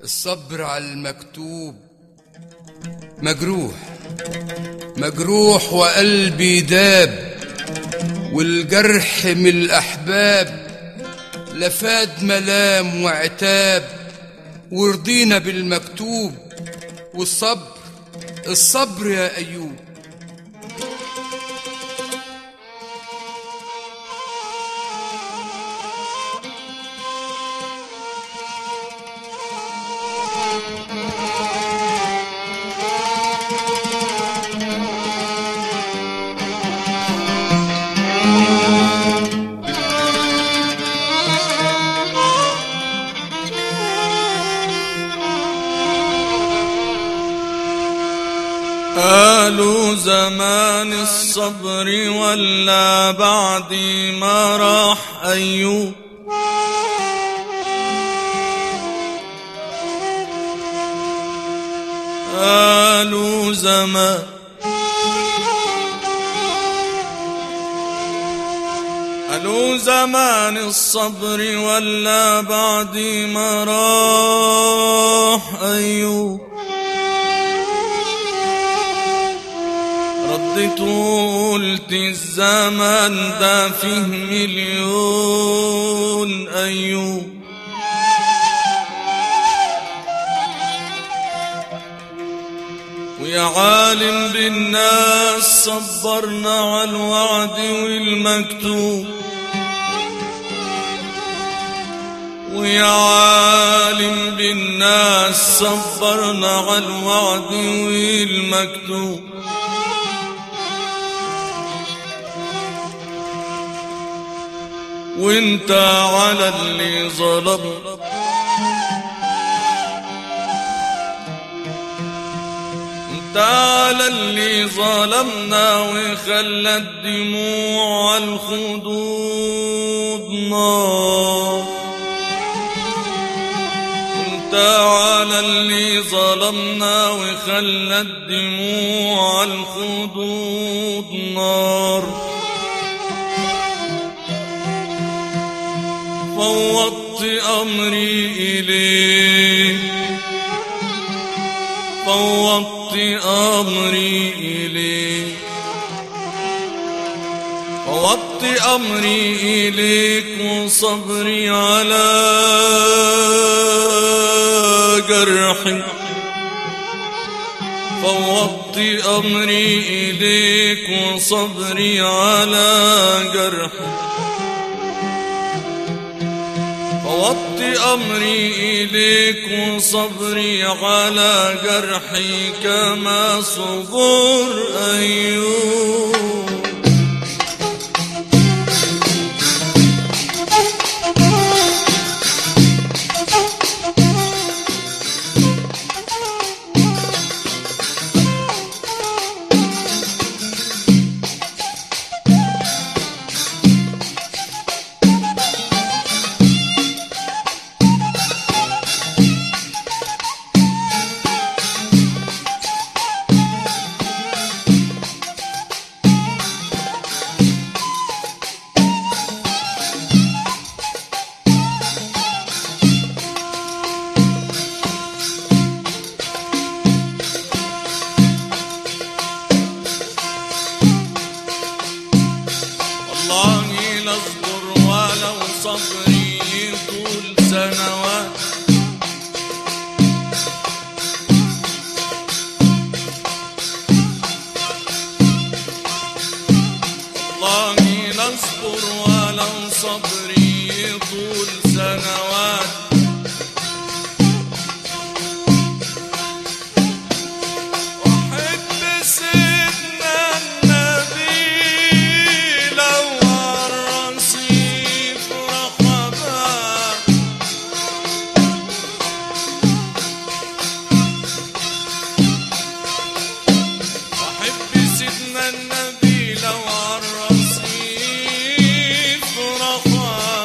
الصبر على المكتوب مجروح مجروح وقلبي داب والجرح من الأحباب لفاد ملام وعتاب ورضينا بالمكتوب والصبر الصبر يا أيوب قالوا زمان الصبر ولا بعد ما راح أيوب قالوا زمان قالوا زمان الصبر ولا بعد ما راح أيوب ردت وقلت الزمن ده فيه مليون أيوب ويا عالم بالناس صبرنا على الوعد والمكتوب ويا عالم بالناس صبرنا على الوعد والمكتوب وانت على اللي ظلم انت على اللي ظلمنا وخلى الدموع الخدود نار انت على اللي ظلمنا وخلى الدموع الخدود نار فوضت أمري إليك فوضت أمري إليك فوضت أمري إليك وصبري على جرحي فوضت أمري إليك وصبري على جرحي فوضت أمري إليك وصبري على جرحي كما صبر أيوب والله لاصبر ولو صبري طول سنوات والله لاصبر ولو صبري طول سنوات وحب سيدنا النبي لو الرصيف رحبا وحب سيدنا النبي لو الرصيف رحبا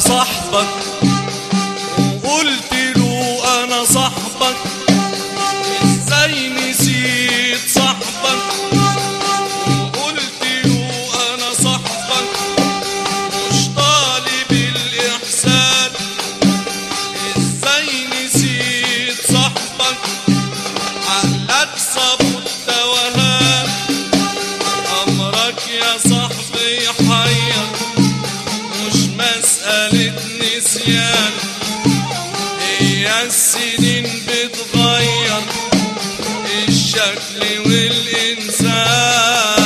صاحبك وقلت له انا صاحبك ازاي نسيت صاحبك وقلت له انا صاحبك مش طالب الاحسان ازاي نسيت صاحبك عقلك صابوا التوهان امرك يا صاحبي حير مش مسألة نسيان هي السنين بتغير الشكل والإنسان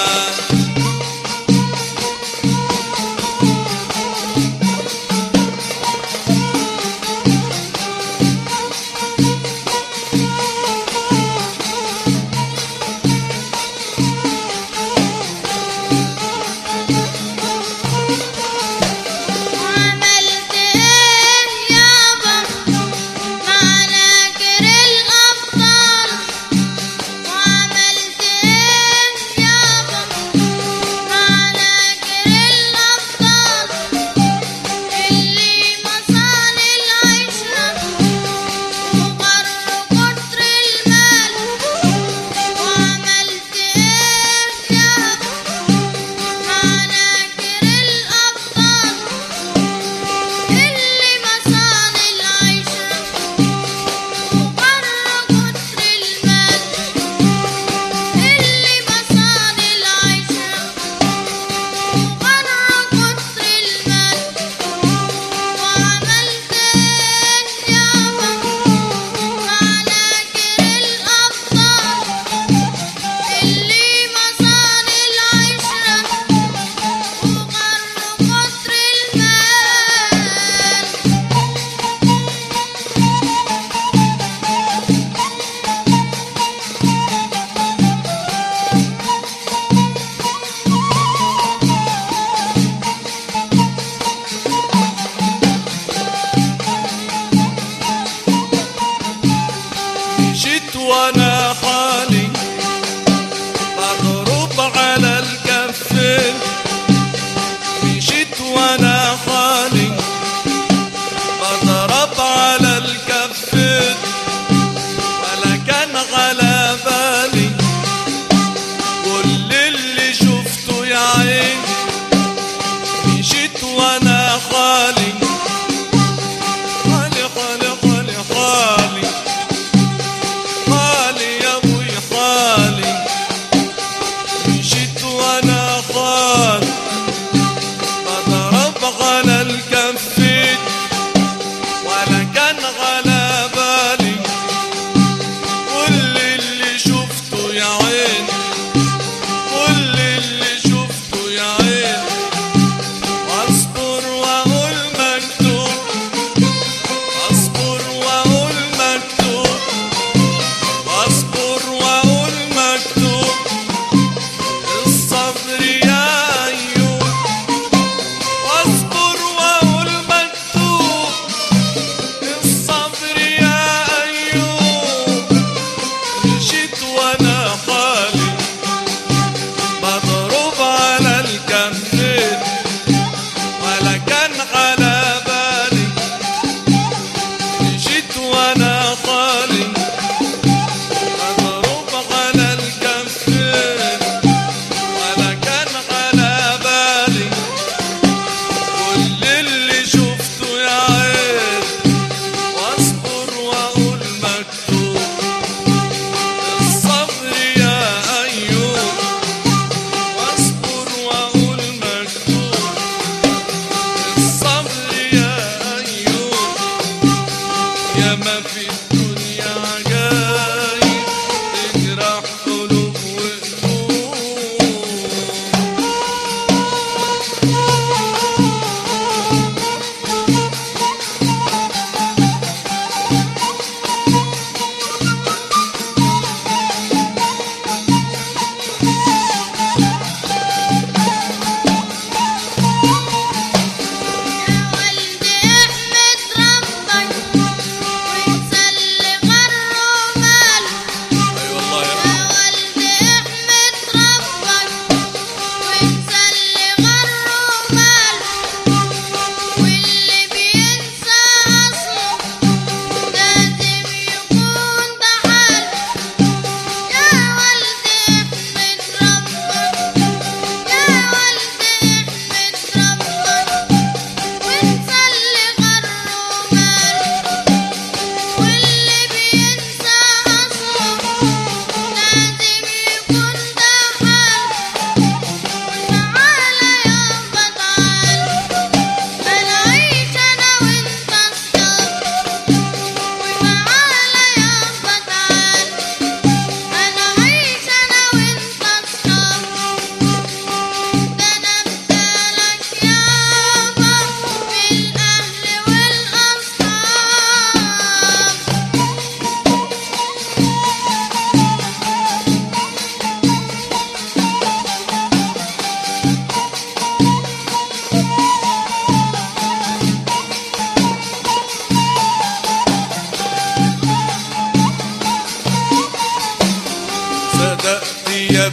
عملت ايه يابا مع ناكر الابطال وعملت ايه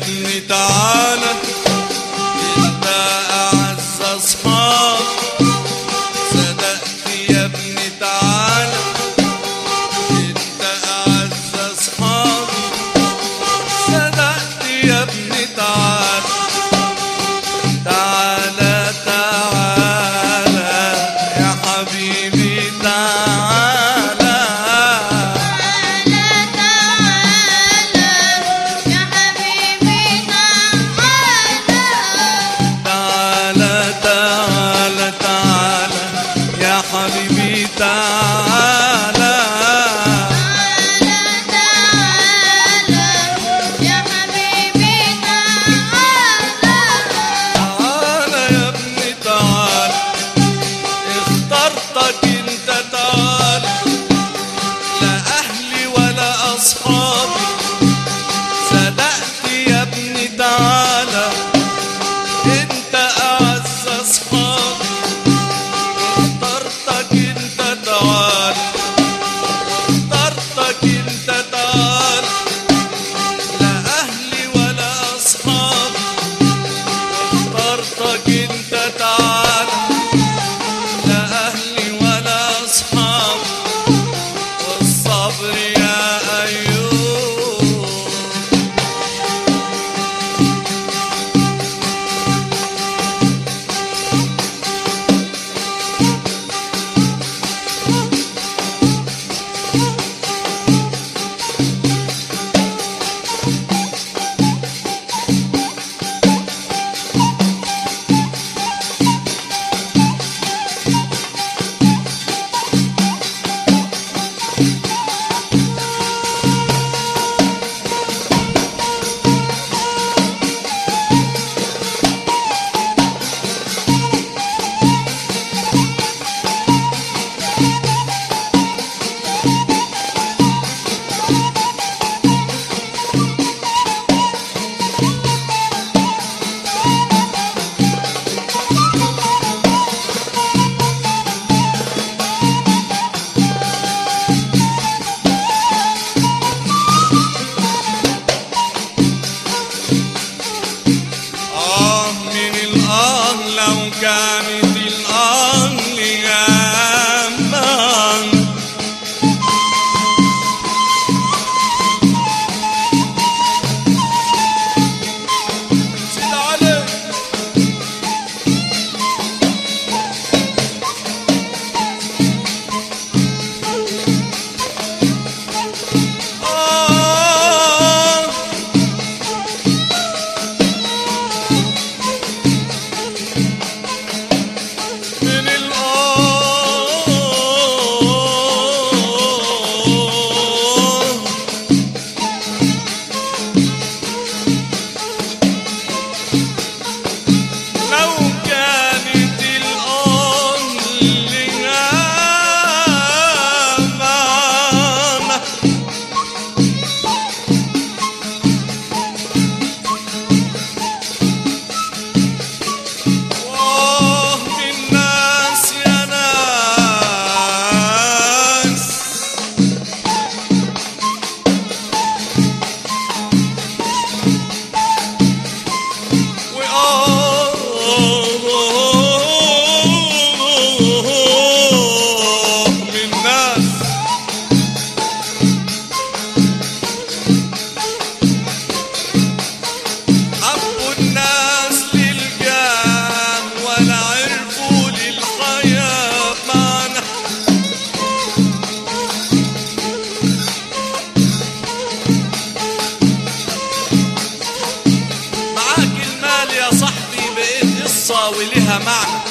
ابني تعالى انت اعز اصحاب صدقت يا ابني تعالى انت اعز اصحاب صدقت يا ابني تعالى تعالى تعالى يا حبيبي تعالى تعالى تعالى يا حبيبي تعالى تعالى تعالى تعالى يا حبيبي تعالى تعالى تعالى يا حبيبي تعالى تعالى يا ابني تعالى اخترتك انت تعالى لا اهلي ولا اصحابي صدقت يا ابني تعالى انت اعز اصحابي اخترتك انت تعالى اخترتك انت تعالى لا اهلي ولا اصحابي اخترتك انت تعالى لا اهلي ولا اصحاب والصبر يا ايوب آه من الآه لو كانت الآه ليامان سيد علي آه من الآه لو كانت الآه لها معنى واه من ناس يا ناس وآه من ناس حبوا الناس للجاه ولا عرفوا للحياة معنى معاك المال يا صاحبي بقيت قصة ولها معنى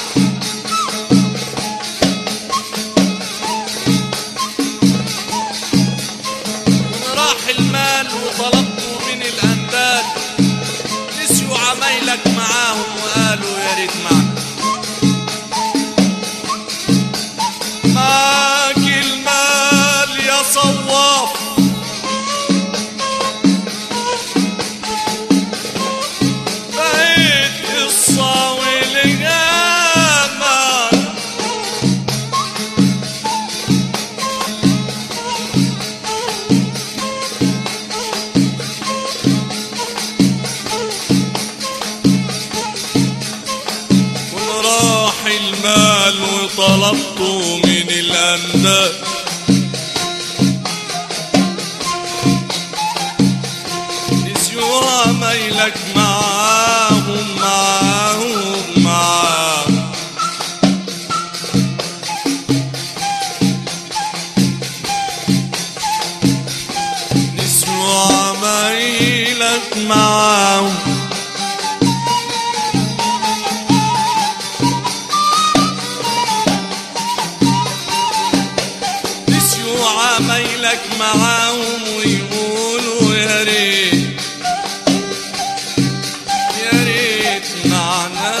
من راح المال وطلبته من الأنداد نسيوا عمايلك معاهم وقالوا يا ريت معنا معاك المال يا صواف بقيت قصة ولقاها وطلبته من الأنداد نسيوا عمايلك معاهم معاهم معاهم نسيوا عمايلك معاهم نسيوا عمايلك معاهم ويقولوا يا ريت يا ريت معنا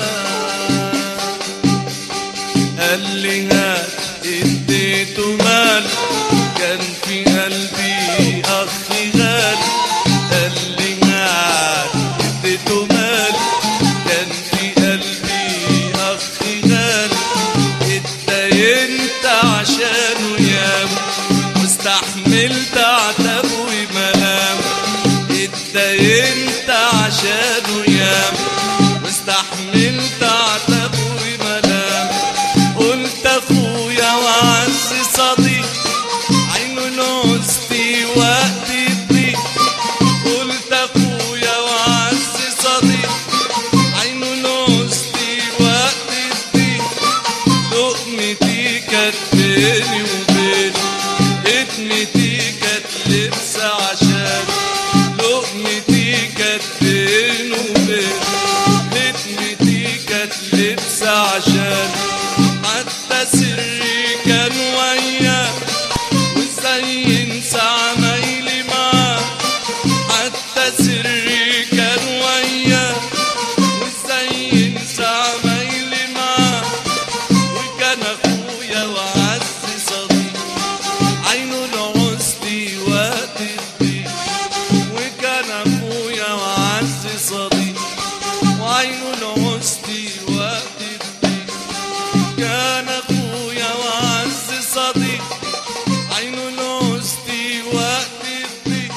قال لي هات اديته مال كان في قلبي اخ غالي قال لي هات اديته مال كان في قلبي اخ غالي اتدينت عشانه ياما واستحملت عتاب وملام اتدينت عشانه ياما واستحملت عتاب وملام قلت اخويا وعز صديق عينه نوستي وقت الضيق قلت اخويا وعز صديق عينه نوستي وقت الضيق لقمتي كانت بيني وبينه اتمتي كانت لبسة عشان لقمتي كانت بينه وبينه اتمتي كانت لبسة عشان حتى سري كان وياه وازاي ينسى عمايلي معاه حتى سري كان وياه وازاي ينسى عمايلي معاه وكان اخويا وعز صديق عينه لعوزتي وقت الضيق وكان اخويا وعز صديق وعينه لعوزتي وقت الضيق كان اخويا وعز صديق عينه لعوزتي وقت الضيق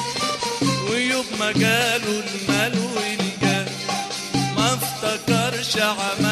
ويوم ما جاله المال والجاه ما افتكرش عمل